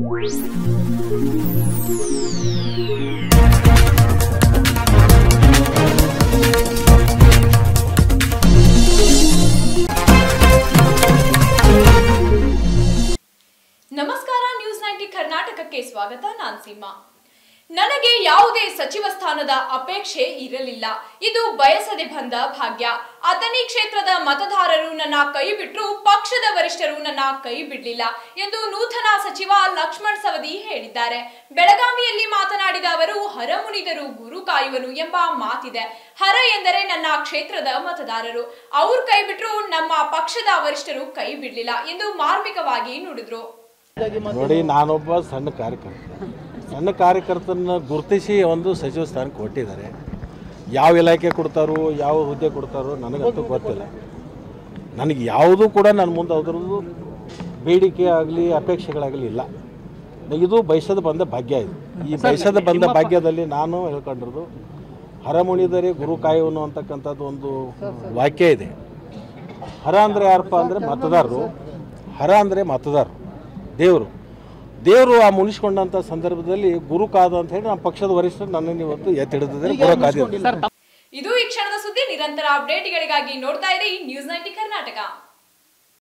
ನಮಸ್ಕಾರ news ninety ಕರ್ನಾಟಕಕ್ಕೆ ಸ್ವಾಗತ ನಾನ್ ಸೀಮಾ ನನಗೆ ಯಾವುದೇ ಸಚಿವ ಸ್ಥಾನದ ಅಪೇಕ್ಷೆ ಇರಲಿಲ್ಲ ಇದು ಬಯಸದೆ ಬಂದ ಭಾಗ್ಯ ಅಥಣಿ ಕ್ಷೇತ್ರದ ಮತದಾರರು ನನ್ನ ಕೈ ಬಿಟ್ಟರು ಪಕ್ಷದ ವರಿಷ್ಠರು ನನ್ನ ಕೈ ಬಿಡಲಿಲ್ಲ ಎಂದು ನೂತನ ಸಚಿವ ಲಕ್ಷ್ಮಣ್ ಸವದಿ ಹೇಳಿದ್ದಾರೆ ಬೆಳಗಾವಿಯಲ್ಲಿ ಮಾತನಾಡಿದ ಅವರು ಹರ ಮುನಿದರು ಗುರು ಕಾಯುವನು ಎಂಬ ಮಾತಿದೆ ಹರ ಎಂದರೆ ನನ್ನ ಕ್ಷೇತ್ರದ ಮತದಾರರು ಅವ್ರು ಕೈ ಬಿಟ್ಟರು ನಮ್ಮ ಪಕ್ಷದ ವರಿಷ್ಠರು ಕೈ ಬಿಡಲಿಲ್ಲ ಎಂದು ಮಾರ್ಮಿಕವಾಗಿ ನುಡಿದ್ರು ನೋಡಿ ನಾನೊಬ್ಬ ಸಣ್ಣ ಕಾರ್ಯಕರ್ತ ಸಣ್ಣ ಕಾರ್ಯಕರ್ತನ ಗುರುತಿಸಿ ಒಂದು ಸಚಿವ ಸ್ಥಾನಕ್ಕೆ ಕೊಟ್ಟಿದ್ದಾರೆ ಯಾವ ಇಲಾಖೆ ಕೊಡ್ತಾರೋ ಯಾವ ಹುದ್ದೆ ಕೊಡ್ತಾರೋ ನನಗಂತೂ ಗೊತ್ತಿಲ್ಲ ನನಗೆ ಯಾವುದೂ ಕೂಡ ನನ್ನ ಮುಂದೆ ಅದರದ್ದು ಬೇಡಿಕೆ ಆಗಲಿ ಅಪೇಕ್ಷೆಗಳಾಗಲಿ ಇಲ್ಲ ಇದು ಬಯಸದ ಬಂದ ಭಾಗ್ಯ ಇದು ಈ ಬಯಸದ ಬಂದ ಭಾಗ್ಯದಲ್ಲಿ ನಾನು ಹೇಳ್ಕೊಂಡಿರೋದು ಹರಮುಣಿದರೆ ಗುರು ಕಾಯುವನು ಅಂತಕ್ಕಂಥದ್ದು ಒಂದು ವಾಕ್ಯ ಇದೆ ಹರ ಅಂದರೆ ಯಾರಪ್ಪ ಅಂದರೆ ಮತದಾರರು ಹರ ಅಂದರೆ ಮತದಾರರು ದೇವರು ದೇವರು ಆ ಮುನಿಸ್ಕೊಂಡಂಥ ಸಂದರ್ಭದಲ್ಲಿ ಗುರು ಕಾದ ಅಂತ ಹೇಳಿ ನಮ್ಮ ಪಕ್ಷದ ವರಿಷ್ಠರು ನನ್ನನ್ನು ಇವತ್ತು ಎತ್ತಿಡಿದ್ದಾರೆ ಗುರು ಕಾದಿದ್ದಾರೆ ಇದು ಈ ಕ್ಷಣದ ಸುದ್ದಿ ನಿರಂತರ ಅಪ್ಡೇಟ್ಗಳಿಗಾಗಿ ನೋಡ್ತಾ ಇರಿ ನ್ಯೂಸ್ ನೈಂಟಿ ಕರ್ನಾಟಕ